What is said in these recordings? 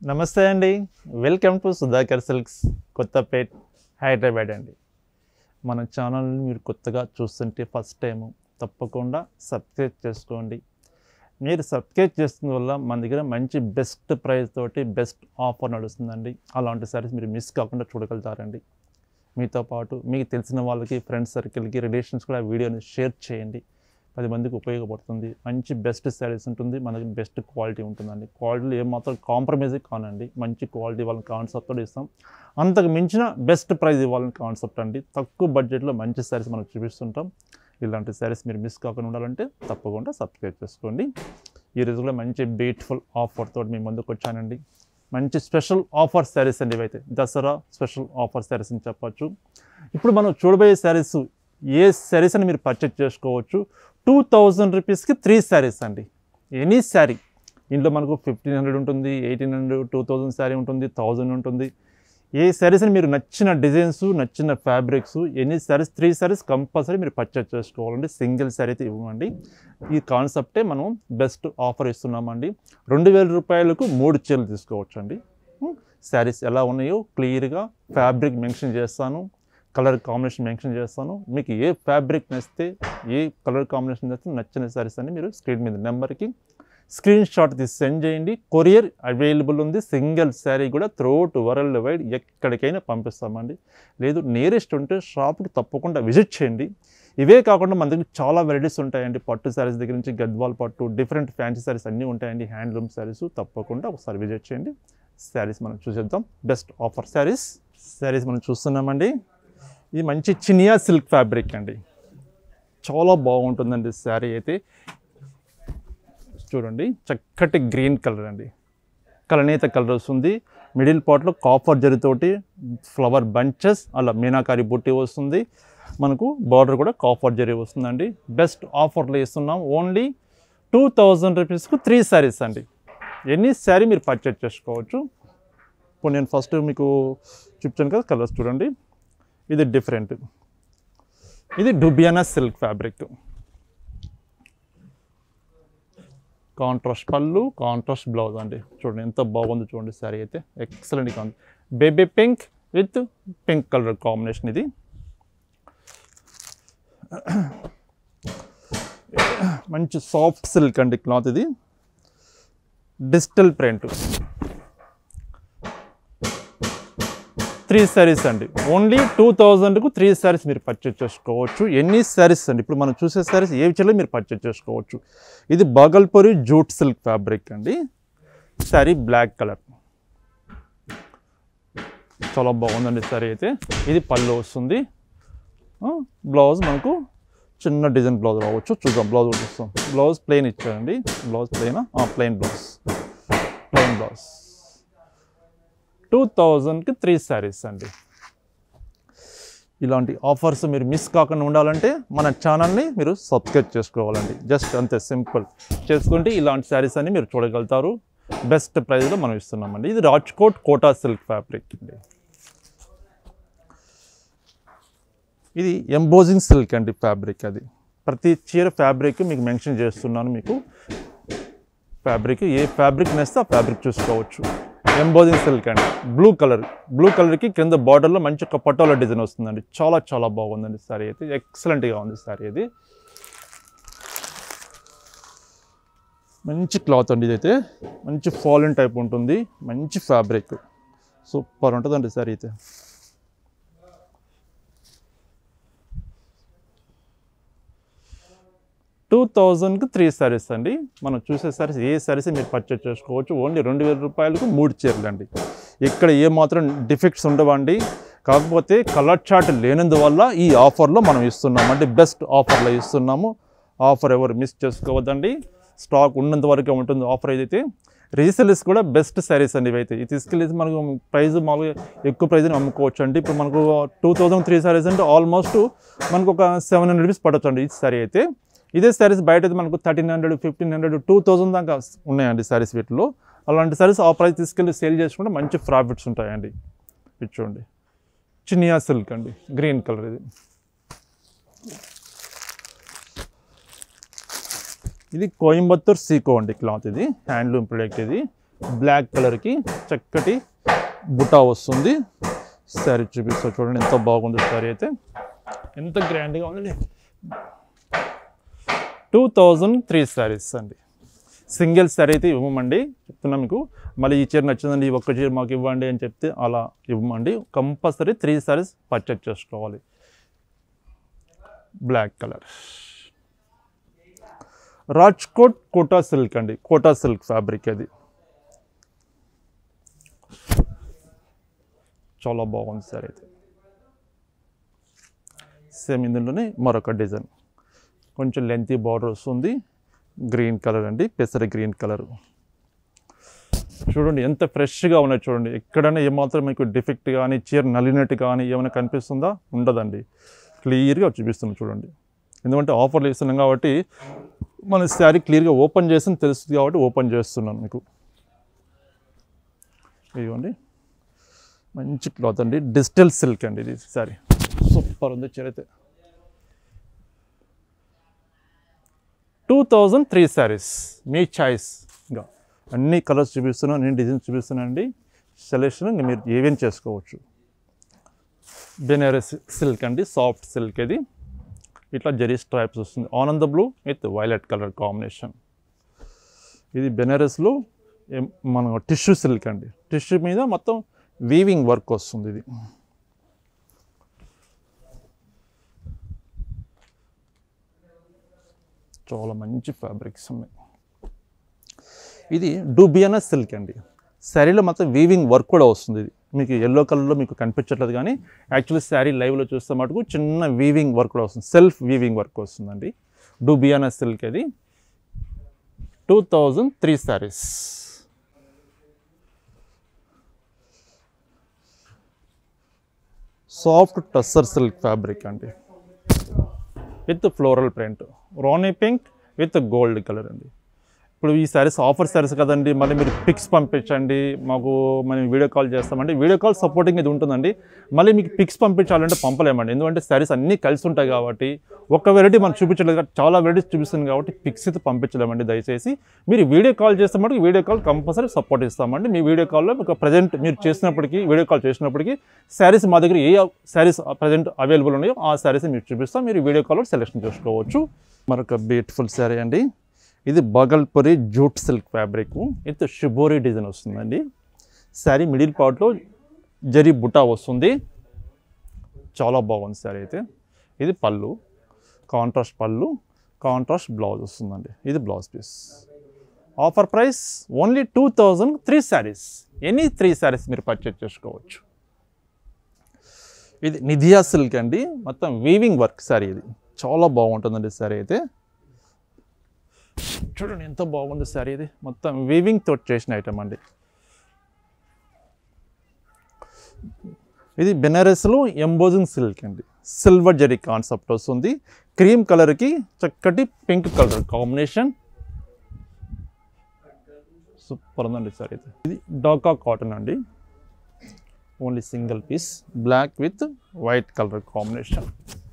నమస్తే అండి welcome to Sudhakar silks Kothapet Hyderabad అండి మన ఛానల్ని మీరు కొత్తగా చూస్తుంటే ఫస్ట్ టైం తప్పకుండా సబ్స్క్రైబ్ చేసుకోండి మీరు సబ్స్క్రైబ్ చేస్తున్న వల్ల మన దగ్గర మంచి బెస్ట్ ప్రైస్ తోటి బెస్ట్ ఆఫర్ నడుస్తుందండి అలాంటి సారీస్ మీరు మిస్ కాకుండా చూడగలుగుతారండి మీతో పాటు మీకు తెలిసిన వాళ్ళకి ఫ్రెండ్స్ సర్కిల్కి రిలేషన్స్ కూడా ఆ వీడియోని షేర్ చేయండి పది మందికి ఉపయోగపడుతుంది మంచి బెస్ట్ శారీస్ ఉంటుంది మనకి బెస్ట్ క్వాలిటీ ఉంటుందండి క్వాలిటీలో ఏమాత్రం కాంప్రమైజ్ కానండి మంచి క్వాలిటీ వాళ్ళని కాన్సెప్ట్తో ఇస్తాం అంతకు మించిన బెస్ట్ ప్రైస్ ఇవ్వాలని కాన్సెప్ట్ అండి తక్కువ బడ్జెట్లో మంచి శారీస్ మనం చూపిస్తుంటాం ఇలాంటి శారీస్ మీరు మిస్ కాకుండా ఉండాలంటే తప్పకుండా సబ్స్క్రైబ్ చేసుకోండి ఈ రోజు కూడా మంచి బ్యూటిఫుల్ ఆఫర్ తోటి మీ ముందుకు వచ్చానండి మంచి స్పెషల్ ఆఫర్ శారీస్ అండి ఇవైతే దసరా స్పెషల్ ఆఫర్ శారీస్ అని చెప్పొచ్చు ఇప్పుడు మనం చూడబోయే శారీస్ ఏ శారీస్ అని మీరు పర్చేజ్ చేసుకోవచ్చు టూ థౌజండ్ రూపీస్కి త్రీ శారీస్ అండి ఎనీ శారీ ఇంట్లో మనకు ఫిఫ్టీన్ హండ్రెడ్ ఉంటుంది eighteen hundred two thousand sari ఉంటుంది థౌజండ్ ఉంటుంది ఏ శారీస్ అని మీరు నచ్చిన డిజైన్స్ నచ్చిన fabrics any saris three saris compulsory మీరు పర్చేజ్ చేసుకోవాలండి సింగిల్ శారీ అయితే ఇవ్వమండి ఈ కాన్సెప్టే మనం బెస్ట్ ఆఫర్ ఇస్తున్నామండి రెండు వేల రూపాయలకు మూడు చీరలు తీసుకోవచ్చు అండి శారీస్ ఎలా ఉన్నాయో క్లియర్గా ఫ్యాబ్రిక్ మెన్షన్ చేస్తాను కలర్ కాంబినేషన్ మెన్షన్ చేస్తాను మీకు ఏ ఫ్యాబ్రిక్ నచ్చితే ఏ కలర్ కాంబినేషన్ నచ్చితే నచ్చిన శారీస్ అన్ని మీరు స్క్రీన్ మీద నెంబర్కి స్క్రీన్ షాట్ తీసి సెండ్ చేయండి కొరియర్ అవైలబుల్ ఉంది సింగిల్ శారీ కూడా త్రూఅవుట్ వరల్డ్ వైడ్ ఎక్కడికైనా పంపిస్తామండి లేదు నియరెస్ట్ ఉంటే షాప్కి తప్పకుండా విజిట్ చేయండి ఇవే కాకుండా మన దగ్గర చాలా వెరైటీస్ ఉంటాయండి పట్టు శారీస్ దగ్గర నుంచి గద్వాల్ పట్టు డిఫరెంట్ ఫ్యాన్సీ శారీస్ అన్నీ ఉంటాయండి హ్యాండ్లూమ్ శారీస్ తప్పకుండా ఒకసారి విజిట్ చేయండి శారీస్ మనం చూసేద్దాం బెస్ట్ ఆఫర్ శారీస్ శారీస్ మనం చూస్తున్నామండి ఇది మంచి చినియా సిల్క్ ఫ్యాబ్రిక్ అండి చాలా బాగుంటుందండి శారీ అయితే చూడండి చక్కటి గ్రీన్ కలర్ అండి కలనేత కలర్ వస్తుంది మిడిల్ పార్ట్లో కాపర్ జరితోటి ఫ్లవర్ బంచెస్ అలా మీనాకారి బుట్టి వస్తుంది మనకు బార్డర్ కూడా కాపర్ జరీ వస్తుందండి బెస్ట్ ఆఫర్లో ఇస్తున్నాం ఓన్లీ టూ థౌజండ్ రూపీస్కు త్రీ శారీస్ అండి ఎనీ శారీ మీరు పర్చేజ్ చేసుకోవచ్చు ఇప్పుడు నేను ఫస్ట్ మీకు చూపించాను కదా కలర్స్ చూడండి ఇది డిఫరెంట్ ఇది డుబియానా సిల్క్ ఫ్యాబ్రిక్ కాంట్రాస్ట్ పళ్ళు కాంట్రాస్ట్ బ్లౌజ్ అండి చూడండి ఎంత బాగుంది చూడండి శారీ అయితే ఎక్సలెంట్గా ఉంది baby pink with pink colour combination ఇది మంచి సాఫ్ట్ సిల్క్ అండి క్లాత్ ఇది డిజిటల్ ప్రింట్ త్రీ శారీస్ అండి ఓన్లీ టూ థౌజండ్కు త్రీ శారీస్ మీరు పర్చేజ్ చేసుకోవచ్చు ఎన్ని శారీస్ అండి ఇప్పుడు మనం చూసే శారీస్ ఏ విషయంలో మీరు పర్చేజ్ చేసుకోవచ్చు ఇది బాగల్పూరి జూట్ సిల్క్ ఫ్యాబ్రిక్ అండి శారీ బ్లాక్ కలర్ చాలా బాగుందండి శారీ అయితే ఇది పళ్ళు వస్తుంది బ్లౌజ్ మనకు చిన్న డిజైన్ బ్లౌజ్ రావచ్చు చూద్దాం బ్లౌజ్ కూడా చూస్తాం బ్లౌజ్ ప్లెయిన్ ఇచ్చారండి blouse plain plain blouse plain blouse two థౌజండ్కి త్రీ శారీస్ అండి ఇలాంటి ఆఫర్స్ మీరు మిస్ కాకుండా ఉండాలంటే మన ఛానల్ని మీరు సబ్స్క్రైబ్ చేసుకోవాలండి జస్ట్ అంతే సింపుల్ చేసుకుంటే ఇలాంటి శారీస్ అన్ని మీరు చూడగలుగుతారు బెస్ట్ ప్రైస్లో మనం ఇస్తున్నామండి ఇది రాజ్కోట్ కోటా సిల్క్ ఫ్యాబ్రిక్ అండి ఇది ఎంబోజింగ్ సిల్క్ అండి ఫ్యాబ్రిక్ అది ప్రతి చీర ఫ్యాబ్రిక్ మీకు మెన్షన్ చేస్తున్నాను మీకు ఫ్యాబ్రిక్ ఏ ఫ్యాబ్రిక్ నేస్తే ఆ ఫ్యాబ్రిక్ చూసుకోవచ్చు ఎంబోజింగ్ సిల్క్ అండి బ్లూ కలర్ బ్లూ కలర్కి కింద బార్డర్లో మంచి ఒక పటోలా డిజైన్ వస్తుందండి చాలా చాలా బాగుందండి సారీ అయితే ఎక్సలెంట్గా ఉంది సారీ అది మంచి క్లాత్ అండి ఇదైతే మంచి ఫాలిన్ టైప్ ఉంటుంది మంచి ఫ్యాబ్రిక్ సూపర్ ఉంటుందండి సారీ అయితే టూ థౌజండ్కి త్రీ శారీస్ అండి మనం చూసే శారీస్ ఏ శారీస్ మీరు పర్చేజ్ చేసుకోవచ్చు ఓన్లీ రెండు వేల రూపాయలకు మూడు చీరలు అండి ఇక్కడ ఏ మాత్రం డిఫెక్ట్స్ ఉండవండి కాకపోతే కలర్ చార్ట్ లేనందువల్ల ఈ ఆఫర్లో మనం ఇస్తున్నాం అంటే బెస్ట్ ఆఫర్లో ఇస్తున్నాము ఆఫర్ ఎవరు మిస్ చేసుకోవద్దండి స్టాక్ ఉన్నంత వరకే ఉంటుంది ఆఫర్ ఏదైతే రీసెల్స్ కూడా బెస్ట్ శారీస్ అండి ఇవైతే ఇది తీసుకెళ్ళి మనకు ప్రైస్ మామూలుగా ఎక్కువ ప్రైస్ని అమ్ముకోవచ్చు అండి ఇప్పుడు మనకు టూ థౌజండ్ త్రీ శారీస్ అంటే ఆల్మోస్ట్ మనకు ఒక సెవెన్ హండ్రెడ్ రూపీస్ పడవచ్చు అండి ఈ శారీ అయితే ఇదే శారీస్ బయట అయితే మనకు thirteen hundred fifteen hundred two thousand దాకా ఉన్నాయండి శారీస్ వీటిలో అలాంటి శారీస్ ఆ ప్రైస్ తీసుకెళ్ళి సేల్ చేసుకుంటే మంచి ప్రాఫిట్స్ ఉంటాయండి ఇది చూడండి చినియా సిల్క్ అండి గ్రీన్ కలర్ ఇది ఇది కోయంబత్తూర్ సీకో అండి క్లాత్ ఇది హ్యాండ్లూమ్ ప్రొడక్ట్ ఇది బ్లాక్ కలర్కి చక్కటి బుటా వస్తుంది శారీ చూపిస్తా చూడండి ఎంత బాగుంది శారీ అయితే ఎంత గ్రాండ్గా ఉంది టూ థౌజండ్ త్రీ శారీస్ అండి సింగిల్ శారీ అయితే ఇవ్వమండి చెప్తున్నా మీకు మళ్ళీ ఈ చీర నచ్చిందండి ఈ ఒక్క చీర మాకు ఇవ్వండి అని చెప్తే అలా ఇవ్వమండి కంపల్సరీ త్రీ శారీస్ పర్చేజ్ చేసుకోవాలి black colour Rajkot Kota silk అండి కోటా సిల్క్ ఫ్యాబ్రిక్ అది చాలా బాగుంది సార్ అయితే సేమ్ ఇందులోనే మరొక డిజైన్ కొంచెం లెంతీ బార్డర్ వస్తుంది గ్రీన్ కలర్ అండి పెసర గ్రీన్ కలర్ చూడండి ఎంత ఫ్రెష్గా ఉన్నాయి చూడండి ఎక్కడైనా ఏమాత్రం మీకు డిఫెక్ట్ కానీ చీర నలినట్టు కానీ ఏమైనా కనిపిస్తుందా ఉండదండి క్లియర్గా చూపిస్తున్నాం చూడండి ఎందుకంటే ఆఫర్లు ఇస్తున్నాం కాబట్టి మన శారీ క్లియర్గా ఓపెన్ చేసి తెలుస్తుంది కాబట్టి ఓపెన్ చేస్తున్నాను మీకు ఇదిగోండి మంచి క్లాత్ అండి డిజిటల్ సిల్క్ అండి ఇది శారీ సూపర్ ఉంది చీర అయితే టూ థౌజండ్ త్రీ శారీస్ మీ చాయిస్ ఇంకా అన్ని కలర్స్ చూపిస్తున్నాను అన్ని డిజైన్స్ చూపిస్తున్నాను అండి సెలెక్షన్ ఇంకా మీరు ఏవేం చేసుకోవచ్చు బెనారస్ సిల్క్ అండి సాఫ్ట్ సిల్క్ ఇది ఇట్లా జెరీ స్ట్రైప్స్ వస్తుంది ఆనంద blue with violet colour combination ఇది బెనారస్లో ఏం- మన టిష్యూ సిల్క్ అండి టిష్యూ మీద మొత్తం వీవింగ్ వర్క్ వస్తుంది ఇది చాలా మంచి ఫ్యాబ్రిక్స్ ఉన్నాయి ఇది డూబియానా సిల్క్ అండి శారీలో మొత్తం వీవింగ్ వర్క్ కూడా వస్తుంది ఇది మీకు ఎల్లో కలర్లో మీకు కనిపించట్లేదు కానీ యాక్చువల్లీ శారీ లైవ్లో చూస్తే మటుకు చిన్న వీవింగ్ వర్క్ కూడా వస్తుంది సెల్ఫ్ వీవింగ్ వర్క్ వస్తుందండి డూబియానా సిల్క్ అది two thousand three saris soft tussar silk fabric అండి with floral print rani pink with gold colour అండి ఇప్పుడు ఈ శారీస్ ఆఫర్ శారీస్ కదండి మళ్ళీ మీరు పిక్స్ పంపించండి మాకు మనం వీడియో కాల్ చేస్తామండి వీడియో కాల్ సపోర్టింగ్ ఇది ఉంటుందండి మళ్ళీ మీకు పిక్స్ పంపించాలంటే పంపలేమండి ఎందుకంటే శారీస్ అన్నీ కలిసి ఉంటాయి కాబట్టి ఒక వెరైటీ మనం చూపించలేదు కాబట్టి చాలా వెరైటీస్ చూపిస్తుంది కాబట్టి పిక్స్ అయితే పంపించలేమండి దయచేసి మీరు వీడియో కాల్ చేస్తే మటుకు వీడియో కాల్ కంపల్సరీ సపోర్ట్ ఇస్తామండి మీ వీడియో కాల్లో మీకు ప్రజెంట్ మీరు చేసినప్పటికీ వీడియో కాల్ చేసినప్పటికీ శారీస్ మా దగ్గర ఏ శారీస్ ప్రజెంట్ అవైలబుల్ ఉన్నాయో ఆ శారీస్ మీరు చూపిస్తాం మీరు వీడియో కాల్లో సెలెక్షన్ చేసుకోవచ్చు మరొక బ్యూటిఫుల్ శారీ అండి ఇది Bhagalpuri jute silk fabric with shibori design వస్తుందండి శారీ మిడిల్ పార్ట్లో జరీ బుటా వస్తుంది చాలా బాగుంది శారీ అయితే ఇది పళ్ళు కాంట్రాస్ట్ పళ్ళు కాంట్రాస్ట్ బ్లౌజ్ వస్తుందండి ఇది blouse piece offer price only two thousand three saris any three saris మీరు పర్చేజ్ చేసుకోవచ్చు ఇది నిధియా సిల్క్ అండి మొత్తం వీవింగ్ వర్క్ శారీ ఇది చాలా బాగుంటుందండి శారీ అయితే చూడండి ఎంత బాగుంది శారీ ఇది మొత్తం వీవింగ్ తోటి చేసిన ఐటమ్ అండి ఇది బెనారస్లో ఎంబోజింగ్ సిల్క్ అండి సిల్వర్ జరీ కాన్సెప్ట్ వస్తుంది క్రీమ్ కలర్కి చక్కటి పింక్ కలర్ కాంబినేషన్ సూపర్ ఉందండి సార్ ఇది ఇది డాకా కాటన్ అండి only single piece black with white colour combination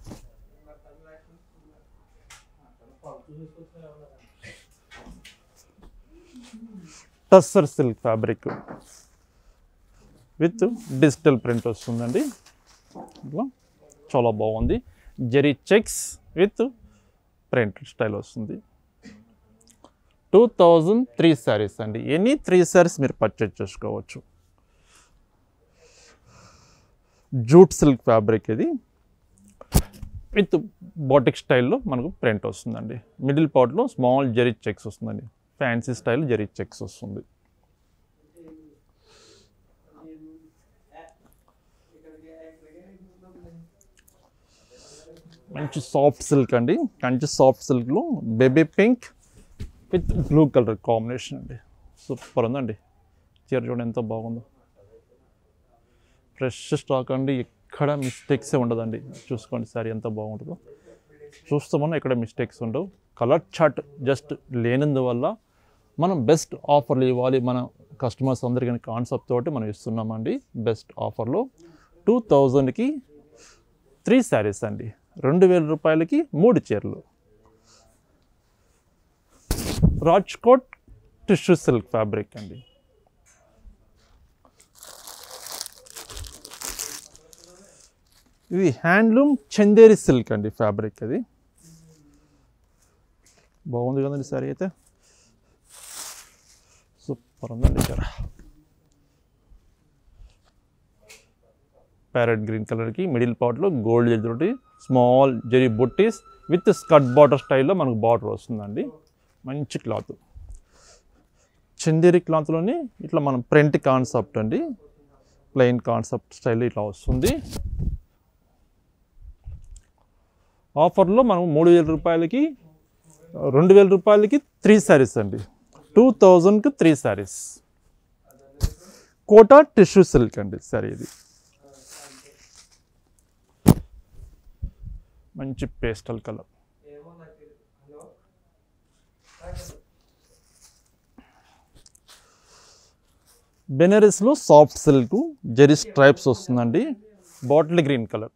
tussar silk fabric with digital print వస్తుందండి ఇట్లా చాలా బాగుంది zari checks with print style వస్తుంది టూ థౌజండ్ త్రీ శారీస్ అండి ఎనీ త్రీ శారీస్ మీరు పర్చేజ్ చేసుకోవచ్చు జూట్ సిల్క్ ఫ్యాబ్రిక్ ఇది విత్ బాటిక్ స్టైల్లో మనకు ప్రింట్ వస్తుందండి మిడిల్ పార్ట్లో స్మాల్ జెరీ చెక్స్ వస్తుందండి ఫ్యాన్సీ స్టైల్ జెరీ చెక్స్ వస్తుంది మంచి సాఫ్ట్ సిల్క్ అండి మంచి సాఫ్ట్ సిల్క్లో baby pink with blue colour combination అండి సూపర్ ఉందండి చీర చూడండి ఎంత బాగుందో ఫ్రెష్ స్టాక్ అండి ఎక్కడ మిస్టేక్సే ఉండదండి చూసుకోండి సారీ ఎంత బాగుంటుందో చూస్తామన్నా ఎక్కడ మిస్టేక్స్ ఉండవు కలర్ చార్ట్ జస్ట్ లేనందువల్ల మనం బెస్ట్ ఆఫర్లు ఇవ్వాలి మన కస్టమర్స్ అందరికీ కాన్సెప్ట్ తోటి మనం ఇస్తున్నామండి బెస్ట్ ఆఫర్లో టూ థౌజండ్కి త్రీ శారీస్ అండి రెండు వేల రూపాయలకి మూడు చీరలు రాజ్కోట్ టిష్యూ సిల్క్ ఫ్యాబ్రిక్ అండి ఇది హ్యాండ్లూమ్ చందేరి సిల్క్ అండి ఫ్యాబ్రిక్ అది బాగుంది కదండి సారీ అయితే సూపర్ ఉందండి చాలా ప్యారెట్ గ్రీన్ కలర్కి మిడిల్ పార్ట్లో గోల్డ్ జరీ తోటి స్మాల్ జరీ బుట్టీస్ విత్ స్కర్ట్ బార్డర్ స్టైల్లో మనకు బార్డర్ వస్తుందండి మంచి క్లాత్ చందేరి క్లాత్లోని ఇట్లా మనం ప్రింట్ కాన్సెప్ట్ అండి ప్లెయిన్ కాన్సెప్ట్ స్టైల్ ఇట్లా వస్తుంది ఆఫర్లో మనం మూడు వేల రూపాయలకి రెండు వేల రూపాయలకి త్రీ శారీస్ అండి టూ థౌజండ్కి three saris Kota tissue silk అండి సరే ఇది మంచి పేస్టల్ కలర్ బెనరస్లో సాఫ్ట్ సిల్క్ జెరీ స్ట్రైప్స్ వస్తుందండి bottle green colour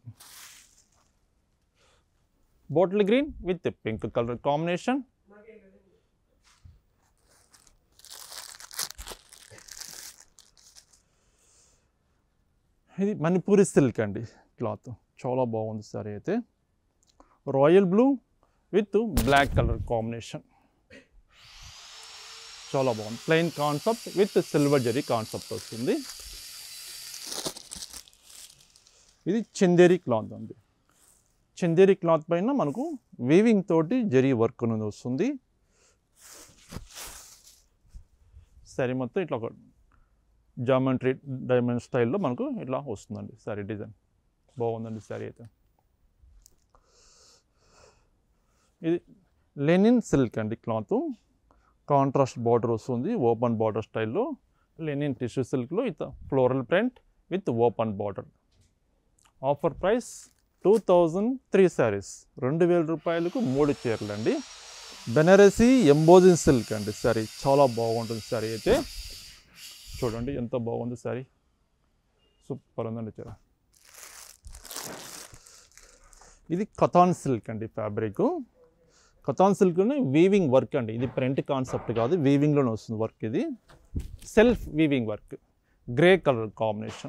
bottle green with pink colour combination ఇది మణిపూరి సిల్క్ అండి క్లాత్ చాలా బాగుంది సారీ అయితే royal blue with black colour combination చాలా బాగుంది plain concept with silver zari concept వస్తుంది ఇది చందేరి క్లాత్ అండి చందేరి క్లాత్ పైన మనకు వీవింగ్ తోటి జరీ వర్క్ అనేది వస్తుంది సరే మొత్తం ఇట్లా ఒక జామెట్రీ డైమండ్ స్టైల్లో మనకు ఇట్లా వస్తుందండి సారీ డిజైన్ బాగుందండి సారీ అయితే ఇది లెనిన్ సిల్క్ అండి క్లాత్ కాంట్రాస్ట్ బార్డర్ వస్తుంది ఓపెన్ బార్డర్ స్టైల్లో లెనిన్ టిష్యూ సిల్క్లో ఇత floral print with open border offer price two thousand three saris రెండు వేల రూపాయలకు మూడు చీరలు అండి బెనారసీ ఎంబోజింగ్ సిల్క్ అండి సారీ చాలా బాగుంటుంది సారీ అయితే చూడండి ఎంత బాగుంది సారీ సూపర్ ఉందండి చీర ఇది కథాన్ సిల్క్ అండి ఫ్యాబ్రిక్ కథాన్ సిల్క్లోనే వీవింగ్ వర్క్ అండి ఇది ప్రింట్ కాన్సెప్ట్ కాదు వీవింగ్లోనే వస్తుంది వర్క్ ఇది self weaving work grey colour combination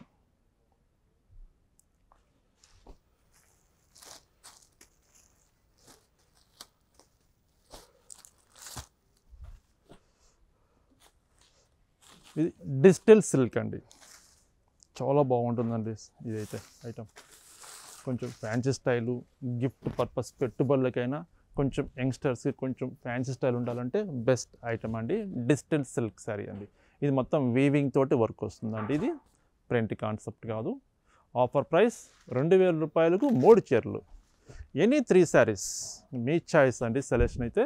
ఇది డిజిటల్ సిల్క్ అండి చాలా బాగుంటుందండి ఇదైతే ఐటమ్ కొంచెం ఫ్యాన్సీ స్టైలు గిఫ్ట్ పర్పస్ పెట్టుబడులకైనా కొంచెం యంగ్స్టర్స్కి కొంచెం ఫ్యాన్సీ స్టైల్ ఉండాలంటే బెస్ట్ ఐటమ్ అండి డిజిటల్ సిల్క్ శారీ అండి ఇది మొత్తం వీవింగ్ తోటి వర్క్ వస్తుందండి ఇది ప్రింట్ కాన్సెప్ట్ కాదు ఆఫర్ ప్రైస్ రెండు వేల రూపాయలకు మూడు చీరలు ఎనీ త్రీ శారీస్ మీ చాయిస్ అండి సెలెక్షన్ అయితే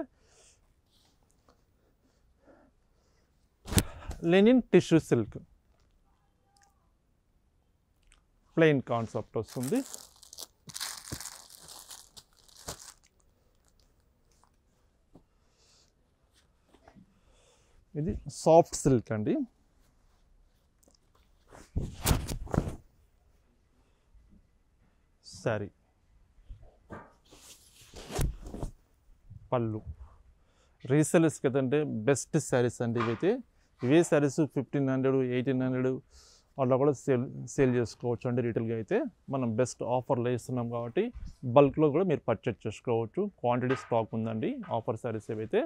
linen tissue silk plain concept వస్తుంది ఇది సాఫ్ట్ సిల్క్ అండి సారీ పళ్ళు రీసెలర్స్ కదంటే బెస్ట్ శారీస్ అండి ఇవైతే ఇవే saris fifteen hundred eighteen hundred అలా కూడా సేల్ సేల్ చేసుకోవచ్చు అండి రీటైల్గా అయితే మనం బెస్ట్ ఆఫర్లో ఇస్తున్నాం కాబట్టి బల్క్లో కూడా మీరు పర్చేజ్ చేసుకోవచ్చు క్వాంటిటీ స్టాక్ ఉందండి ఆఫర్ శారీస్ ఏవైతే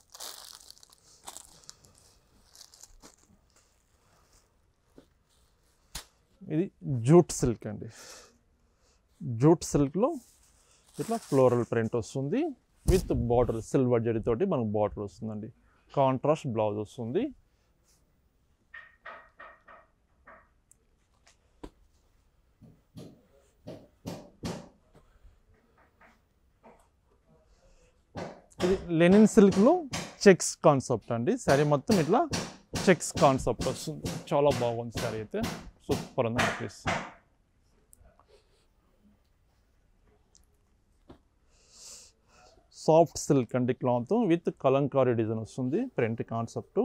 ఇది జూట్ సిల్క్ అండి జూట్ సిల్క్లో ఇట్లా ఫ్లోరల్ ప్రింట్ వస్తుంది విత్ బార్డర్ సిల్వర్ జరీతోటి మనకు బార్డర్ వస్తుందండి కాంట్రాస్ట్ బ్లౌజ్ వస్తుంది ఇది లెనిన్ సిల్క్లో చెక్స్ కాన్సెప్ట్ అండి శారీ మొత్తం ఇట్లా చెక్స్ కాన్సెప్ట్ వస్తుంది చాలా బాగుంది శారీ అయితే సూపర్ ఉందండి పీస్ సాఫ్ట్ సిల్క్ అండి క్లాత్ విత్ కలంకారీ డిజైన్ వస్తుంది print concept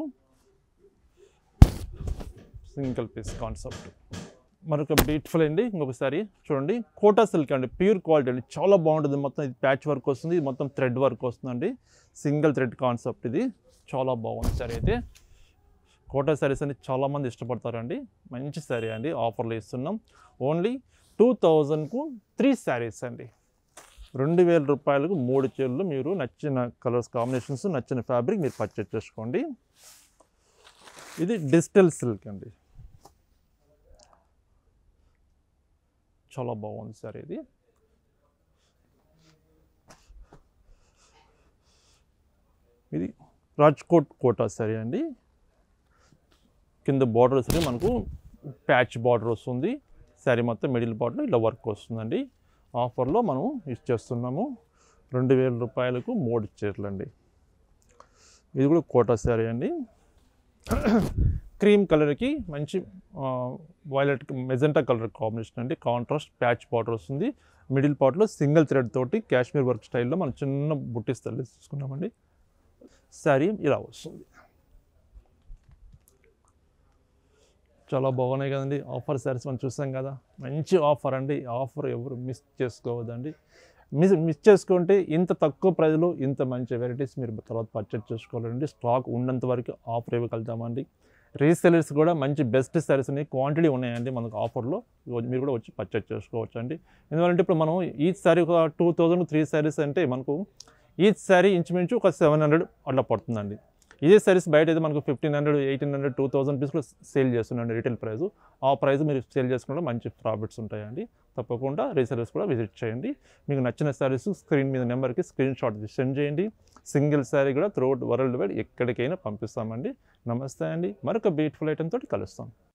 single piece concept మరొక బ్యూటిఫుల్ అండి ఇంకొకసారి చూడండి కోటా సిల్క్ అండి ప్యూర్ క్వాలిటీ అండి చాలా బాగుంటుంది మొత్తం ఇది ప్యాచ్ వర్క్ వస్తుంది ఇది మొత్తం థ్రెడ్ వర్క్ వస్తుందండి సింగిల్ థ్రెడ్ కాన్సెప్ట్ ఇది చాలా బాగుంది సారీ అయితే కోటా శారీస్ అని చాలామంది ఇష్టపడతారండి మంచి శారీ అండి ఆఫర్లో ఇస్తున్నాం ఓన్లీ టూ థౌజండ్కు త్రీ శారీస్ అండి రెండు వేల రూపాయలకు మూడు చీరలు మీరు నచ్చిన కలర్స్ కాంబినేషన్స్ నచ్చిన ఫ్యాబ్రిక్ మీరు పర్చేజ్ చేసుకోండి ఇది డిజిటల్ సిల్క్ అండి చాలా బాగుంది సార్ ఇది ఇది రాజ్కోట్ కోటా సరే అండి కింద బార్డర్ సరే మనకు ప్యాచ్ బార్డర్ వస్తుంది శారీ మొత్తం మిడిల్ బార్డర్ ఇలా వర్క్ వస్తుందండి ఆఫర్లో మనం ఇచ్చేస్తున్నాము రెండు వేల రూపాయలకు మూడు చీరలు అండి ఇది కూడా కోటా శారీ అండి క్రీమ్ కలర్కి మంచి వైలెట్ మెజెంటా కలర్ కాంబినేషన్ అండి కాంట్రాస్ట్ ప్యాచ్ బార్డర్ వస్తుంది మిడిల్ పార్ట్లో సింగిల్ థ్రెడ్ తోటి కాశ్మీర్ వర్క్ స్టైల్లో మనం చిన్న బుట్టి స్టైల్ తీసుకున్నామండి శారీ ఇలా వస్తుంది చాలా బాగున్నాయి కదండి ఆఫర్ శారీస్ మనం చూసాం కదా మంచి ఆఫర్ అండి ఈ ఆఫర్ ఎవరు మిస్ చేసుకోవద్దండి మిస్ మిస్ చేసుకుంటే ఇంత తక్కువ ప్రైస్లో ఇంత మంచి వెరైటీస్ మీరు తర్వాత పర్చేజ్ చేసుకోవాలండి స్టాక్ ఉన్నంత వరకు ఆఫర్ ఇవ్వగలుగుతామండి రీసెలర్స్ కూడా మంచి బెస్ట్ శారీస్ ఉన్నాయి క్వాంటిటీ ఉన్నాయండి మనకు ఆఫర్లో మీరు కూడా వచ్చి పర్చేజ్ చేసుకోవచ్చు అండి ఎందుకంటే ఇప్పుడు మనం ఈచ్ శారీ ఒక టూ థౌజండ్ త్రీ శారీస్ అంటే మనకు ఈచ్ శారీ ఇంచుమించు ఒక సెవెన్ హండ్రెడ్ అట్లా పడుతుందండి ఇదే సారీస్ బయట అయితే మనకు fifteen hundred eighteen hundred two thousand రూపీస్లో సేల్ చేస్తున్నాండి రీటైల్ ప్రైస్ ఆ ప్రైస్ మీరు సేల్ చేసుకుంటే మంచి ప్రాఫిట్స్ ఉంటాయండి తప్పకుండా రీసెలర్స్ కూడా విజిట్ చేయండి మీకు నచ్చిన శారీస్ స్క్రీన్ మీద నెంబర్కి స్క్రీన్ షాట్ సెండ్ చేయండి సింగిల్ శారీ కూడా త్రూఅవుట్ వరల్డ్ వైడ్ ఎక్కడికైనా పంపిస్తామండి నమస్తే అండి మరొక బ్యూటిఫుల్ ఐటెం తోటి కలుస్తాం